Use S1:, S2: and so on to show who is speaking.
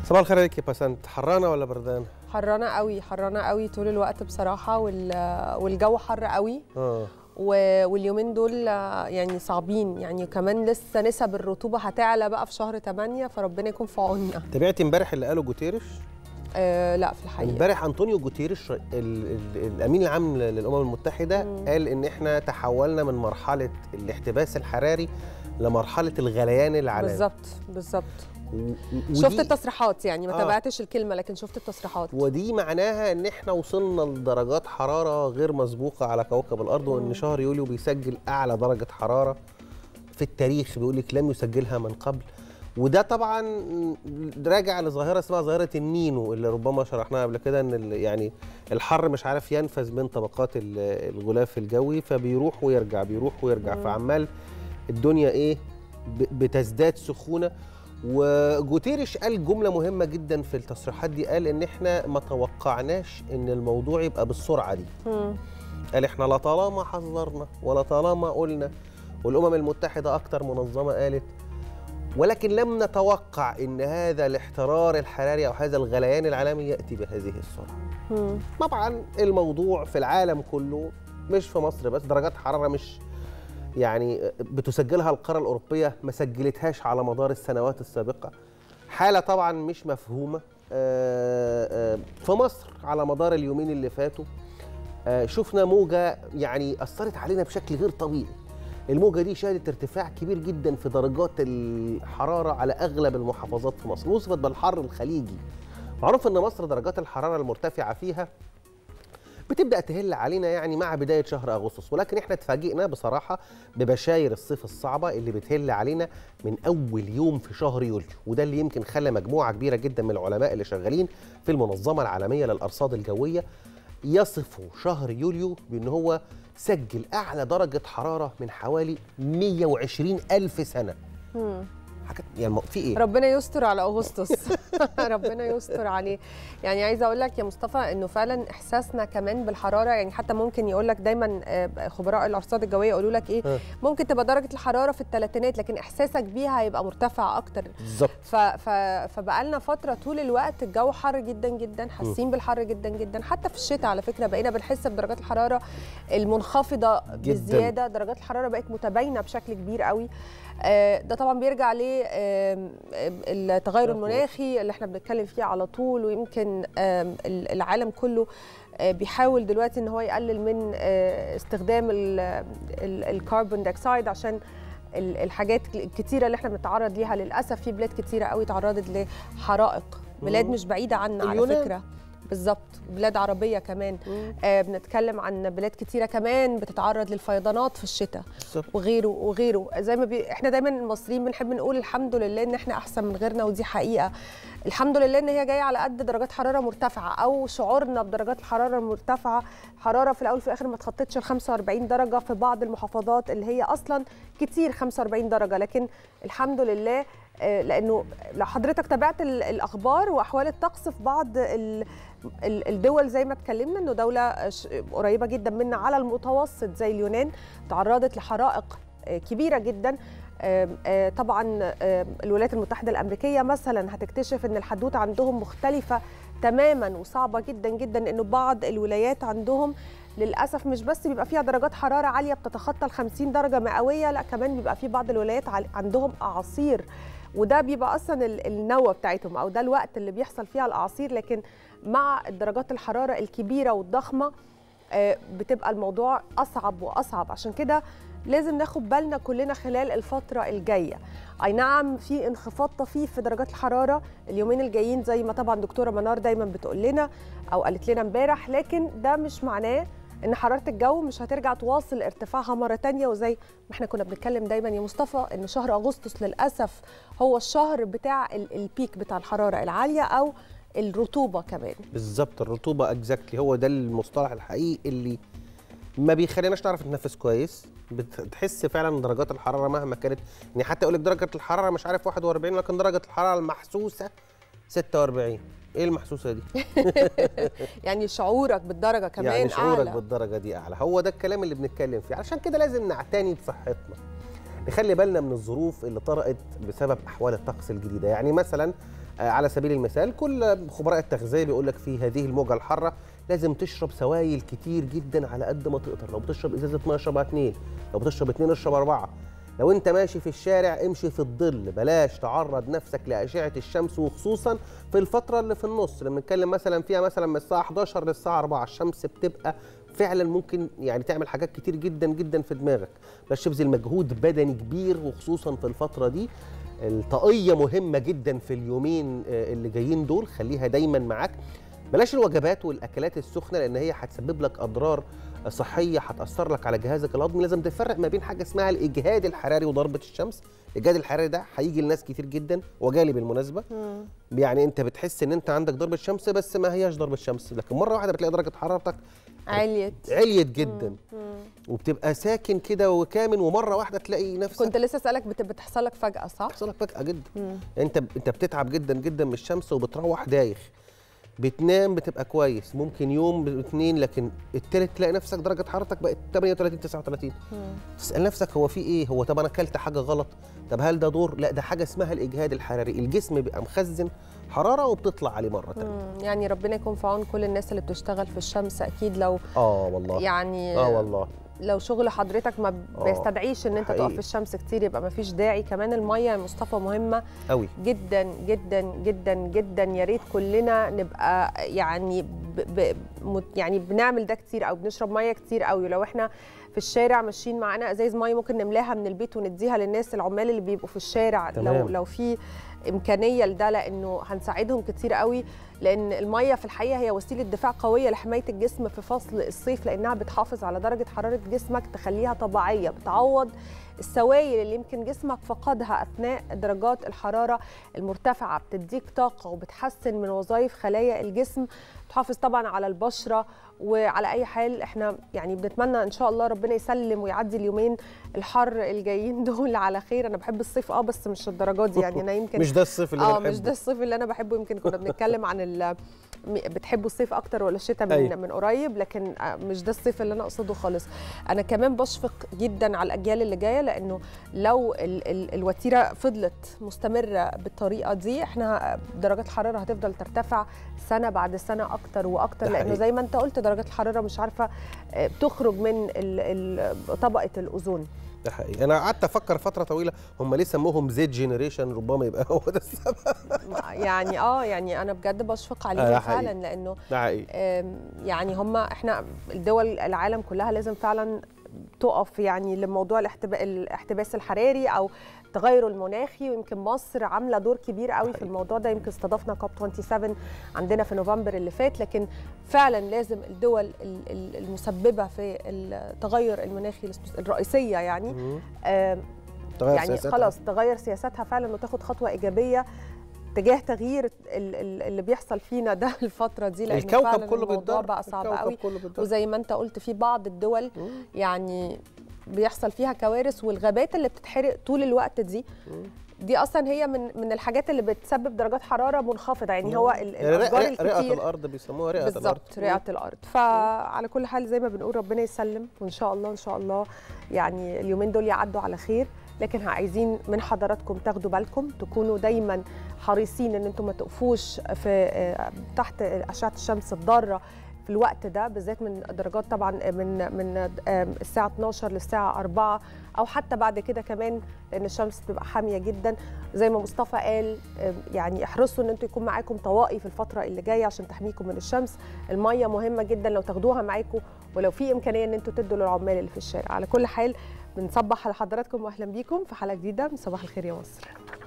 S1: صباح الخير عليك يا بسنت حرانه ولا بردانه؟
S2: حرانه قوي حرانه قوي طول الوقت بصراحه وال... والجو حر قوي
S1: اه
S2: و... واليومين دول آه، يعني صعبين يعني كمان لسه نسب الرطوبه هتعلى بقى في شهر 8 فربنا يكون في عوننا
S1: تابعت امبارح اللي قاله جوتيريش؟
S2: آه لا في الحقيقه
S1: امبارح انطونيو جوتيريش ال ال الامين العام للامم المتحده
S2: مم.
S1: قال ان احنا تحولنا من مرحله الاحتباس الحراري لمرحله الغليان العالمي
S2: بالظبط بالظبط
S1: و- و-
S2: شفت
S1: ودي-
S2: التصريحات يعني ما
S1: آه.
S2: تابعتش الكلمه لكن شفت التصريحات
S1: ودي معناها ان احنا وصلنا لدرجات حراره غير مسبوقه على كوكب الارض وان
S2: مم.
S1: شهر يوليو بيسجل اعلى درجه حراره في التاريخ بيقول لك لم يسجلها من قبل وده طبعا راجع لظاهره اسمها ظاهره النينو اللي ربما شرحناها قبل كده ان ال- يعني الحر مش عارف ينفذ من طبقات ال- الغلاف الجوي فبيروح ويرجع بيروح ويرجع
S2: مم.
S1: فعمال الدنيا ايه ب- بتزداد سخونه وجوتيريش قال جمله مهمه جدا في التصريحات دي قال ان احنا ما توقعناش ان الموضوع يبقى بالسرعه دي
S2: مم.
S1: قال احنا لا طالما حذرنا ولا طالما قلنا والامم المتحده اكتر منظمه قالت ولكن لم نتوقع ان هذا الاحترار الحراري او هذا الغليان العالمي ياتي بهذه السرعه
S2: مم.
S1: طبعا الموضوع في العالم كله مش في مصر بس درجات حراره مش يعني بتسجلها القاره الاوروبيه ما سجلتهاش على مدار السنوات السابقه حاله طبعا مش مفهومه آه، آه، في مصر على مدار اليومين اللي فاتوا آه، شفنا موجه يعني اثرت علينا بشكل غير طبيعي الموجه دي شهدت ارتفاع كبير جدا في درجات الحراره على اغلب المحافظات في مصر وصفت بالحر الخليجي معروف ان مصر درجات الحراره المرتفعه فيها بتبدا تهل علينا يعني مع بدايه شهر اغسطس ولكن احنا اتفاجئنا بصراحه ببشاير الصيف الصعبه اللي بتهل علينا من اول يوم في شهر يوليو وده اللي يمكن خلى مجموعه كبيره جدا من العلماء اللي شغالين في المنظمه العالميه للارصاد الجويه يصفوا شهر يوليو بان هو سجل اعلى درجه حراره من حوالي 120 الف سنه
S2: مم.
S1: حاجات يعني في ايه
S2: ربنا يستر على اغسطس ربنا يستر عليه يعني عايزه اقول لك يا مصطفى انه فعلا احساسنا كمان بالحراره يعني حتى ممكن يقول لك دايما آه، خبراء الارصاد الجويه يقولوا لك ايه
S1: ها.
S2: ممكن تبقى درجه الحراره في الثلاثينات لكن احساسك بيها هيبقى مرتفع اكتر
S1: بالظبط
S2: ف... ف... فبقى لنا فتره طول الوقت الجو حر جدا جدا حاسين بالحر جدا جدا حتى في الشتاء على فكره بقينا بنحس بدرجات الحراره المنخفضه
S1: جداً.
S2: بزياده درجات الحراره بقت متباينه بشكل كبير قوي آه، ده طبعا بيرجع للتغير المناخي اللي احنا بنتكلم فيه على طول ويمكن آم، ال- العالم كله آه، بيحاول دلوقتي ان هو يقلل من آه، استخدام ال- ال- الكربون دايوكسيد عشان ال- الحاجات الكتيره اللي احنا بنتعرض ليها للاسف في بلاد كتيره قوي تعرضت لحرائق بلاد
S1: مم.
S2: مش بعيده عنا على
S1: اليونان.
S2: فكره بالظبط بلاد عربيه كمان آه بنتكلم عن بلاد كتيره كمان بتتعرض للفيضانات في الشتاء
S1: بالظبط
S2: وغيره وغيره زي ما بي... احنا دايما المصريين بنحب نقول الحمد لله ان احنا احسن من غيرنا ودي حقيقه الحمد لله ان هي جايه على قد درجات حراره مرتفعه او شعورنا بدرجات الحراره المرتفعه حراره في الاول وفي الاخر ما تخطتش ال 45 درجه في بعض المحافظات اللي هي اصلا كتير 45 درجه لكن الحمد لله آه، لانه لو حضرتك تابعت ال- الاخبار واحوال الطقس في بعض ال- ال- الدول زي ما اتكلمنا انه دوله ش- قريبه جدا منا على المتوسط زي اليونان تعرضت لحرائق آه، كبيره جدا آم، آه، طبعا آم، الولايات المتحده الامريكيه مثلا هتكتشف ان الحدوته عندهم مختلفه تماما وصعبه جدا جدا انه بعض الولايات عندهم للاسف مش بس بيبقى فيها درجات حراره عاليه بتتخطى ال 50 درجه مئويه لا كمان بيبقى في بعض الولايات عل- عندهم اعاصير وده بيبقى اصلا ال- النوه بتاعتهم او ده الوقت اللي بيحصل فيها الاعاصير لكن مع درجات الحراره الكبيره والضخمه آه، بتبقى الموضوع اصعب واصعب عشان كده لازم ناخد بالنا كلنا خلال الفتره الجايه اي نعم في انخفاض طفيف في درجات الحراره اليومين الجايين زي ما طبعا دكتوره منار دايما بتقول لنا او قالت لنا امبارح لكن ده مش معناه ان حراره الجو مش هترجع تواصل ارتفاعها مره تانية وزي ما احنا كنا بنتكلم دايما يا مصطفى ان شهر اغسطس للاسف هو الشهر بتاع ال- البيك بتاع الحراره العاليه او الرطوبه كمان
S1: بالظبط الرطوبه اكزاكتلي هو ده المصطلح الحقيقي اللي ما بيخليناش نعرف نتنفس كويس بتحس فعلا ان درجات الحراره مهما كانت يعني حتى يقول لك درجه الحراره مش عارف 41 لكن درجه الحراره المحسوسه 46 ايه المحسوسه دي
S2: يعني شعورك بالدرجه كمان
S1: يعني شعورك
S2: أعلى.
S1: بالدرجه دي اعلى هو ده الكلام اللي بنتكلم فيه علشان كده لازم نعتني بصحتنا نخلي بالنا من الظروف اللي طرأت بسبب احوال الطقس الجديده يعني مثلا آه، على سبيل المثال كل خبراء التغذيه بيقول لك في هذه الموجه الحاره لازم تشرب سوائل كتير جدا على قد ما تقدر لو بتشرب ازازه ميه اشربها اتنين لو بتشرب اتنين اشرب اربعه لو انت ماشي في الشارع امشي في الظل بلاش تعرض نفسك لاشعه الشمس وخصوصا في الفتره اللي في النص لما نتكلم مثلا فيها مثلا من الساعه 11 للساعه 4 الشمس بتبقى فعلا ممكن يعني تعمل حاجات كتير جدا جدا في دماغك بلاش تبذل مجهود بدني كبير وخصوصا في الفتره دي الطاقيه مهمه جدا في اليومين آه، اللي جايين دول خليها دايما معاك بلاش الوجبات والاكلات السخنه لان هي هتسبب لك اضرار صحيه هتاثر لك على جهازك الهضمي لازم تفرق ما بين حاجه اسمها الاجهاد الحراري وضربه الشمس الاجهاد الحراري ده هيجي لناس كتير جدا وجالي بالمناسبه يعني انت بتحس ان انت عندك ضربه شمس بس ما هياش ضربه شمس لكن مره واحده بتلاقي درجه حرارتك
S2: عليت
S1: عليت جدا وبتبقى ساكن كده وكامن ومره واحده تلاقي نفسك
S2: كنت لسه اسالك بت- بتحصل لك فجاه صح
S1: بيحصل لك فجأة جدا انت انت بتتعب جدا جدا من الشمس وبتروح دايخ بتنام بتبقى كويس ممكن يوم اتنين لكن التالت تلاقي نفسك درجه حرارتك بقت 38 39 تسال نفسك هو في ايه هو طب انا اكلت حاجه غلط طب هل ده دور لا ده حاجه اسمها الاجهاد الحراري الجسم بيبقى مخزن حراره وبتطلع عليه مره تانية
S2: مم. يعني ربنا يكون في عون كل الناس اللي بتشتغل في الشمس اكيد لو
S1: اه والله
S2: يعني
S1: اه والله
S2: لو شغل حضرتك ما
S1: آه،
S2: بيستدعيش ان انت تقف
S1: حقيقي.
S2: في الشمس كتير يبقى ما فيش داعي كمان الميه يا مصطفى مهمه
S1: قوي
S2: جدا جدا جدا جدا يا ريت كلنا نبقى يعني ب ب مت- يعني بنعمل ده كتير او بنشرب ميه كتير قوي لو احنا في الشارع ماشيين معانا ازايز ميه ممكن نملاها من البيت ونديها للناس العمال اللي بيبقوا في الشارع لو
S1: تمام.
S2: لو في امكانيه لده لانه هنساعدهم كتير قوي لان الميه في الحقيقه هي وسيله دفاع قويه لحمايه الجسم في فصل الصيف لانها بتحافظ على درجه حراره جسمك تخليها طبيعيه بتعوض السوائل اللي يمكن جسمك فقدها اثناء درجات الحراره المرتفعه بتديك طاقه وبتحسن من وظائف خلايا الجسم بتحافظ طبعا على البشره وعلى اي حال احنا يعني بنتمنى ان شاء الله ربنا يسلم ويعدي اليومين الحر الجايين دول على خير انا بحب الصيف اه بس مش الدرجات دي يعني انا يمكن
S1: مش ده الصيف اللي
S2: اه
S1: انا
S2: مش ده
S1: بحبه
S2: الصيف اللي انا بحبه يمكن كنا بنتكلم عن ال م- بتحبوا الصيف اكتر ولا الشتاء من
S1: أيوة.
S2: من قريب لكن آه، مش ده الصيف اللي انا اقصده خالص انا كمان بشفق جدا على الاجيال اللي جايه لانه لو ال ال الوتيره فضلت مستمره بالطريقه دي احنا درجات الحراره هتفضل ترتفع سنه بعد سنه اكتر واكتر
S1: ده
S2: لانه
S1: حقيقي.
S2: زي ما انت قلت درجات الحراره مش عارفه آه، تخرج من ال ال طبقه الاوزون
S1: ده حقيقي انا قعدت افكر فتره طويله هم ليه سموهم زيت جينيريشن ربما يبقى هو ده السبب
S2: يعني اه يعني انا بجد بشفق
S1: آه،
S2: عليهم
S1: ده حقيقي.
S2: فعلا لانه
S1: ده حقيقي
S2: آم، يعني هم احنا الدول العالم كلها لازم فعلا تقف يعني لموضوع الاحتباء الاحتباس الحراري او التغير المناخي ويمكن مصر عامله دور كبير قوي في الموضوع ده يمكن استضفنا كوب 27 عندنا في نوفمبر اللي فات لكن فعلا لازم الدول ال- ال- المسببه في التغير المناخي الرئيسيه يعني
S1: مم.
S2: آم،
S1: تغير
S2: يعني
S1: سياستها.
S2: خلاص تغير سياستها فعلا وتاخد خطوه ايجابيه تجاه تغيير ال- ال- اللي بيحصل فينا ده الفتره دي لان
S1: الكوكب
S2: فعلا
S1: كله
S2: الموضوع
S1: بيتضرر
S2: بقى صعب
S1: الكوكب
S2: قوي
S1: كله بيتضرر.
S2: وزي ما انت قلت في بعض الدول يعني بيحصل فيها كوارث والغابات اللي بتتحرق طول الوقت دي دي اصلا هي من من الحاجات اللي بتسبب درجات حراره منخفضه يعني هو ال-
S1: يعني رئة-
S2: الاشجار
S1: رئة- رئة
S2: الكتير
S1: الارض بيسموها رئة الارض
S2: بالظبط رئه الارض فعلى كل حال زي ما بنقول ربنا يسلم وان شاء الله ان شاء الله يعني اليومين دول يعدوا على خير لكن عايزين من حضراتكم تاخدوا بالكم تكونوا دايما حريصين ان انتم ما تقفوش في آه، تحت اشعه الشمس الضاره في الوقت ده بالذات من درجات طبعا من من آه، الساعه 12 للساعه 4 او حتى بعد كده كمان لان الشمس بتبقى حاميه جدا زي ما مصطفى قال آه، يعني احرصوا ان انتوا يكون معاكم طواقي في الفتره اللي جايه عشان تحميكم من الشمس الميه مهمه جدا لو تاخدوها معاكم ولو في امكانيه ان انتوا تدوا للعمال اللي في الشارع على كل حال بنصبح على حضراتكم واهلا بيكم في حلقه جديده من صباح الخير يا مصر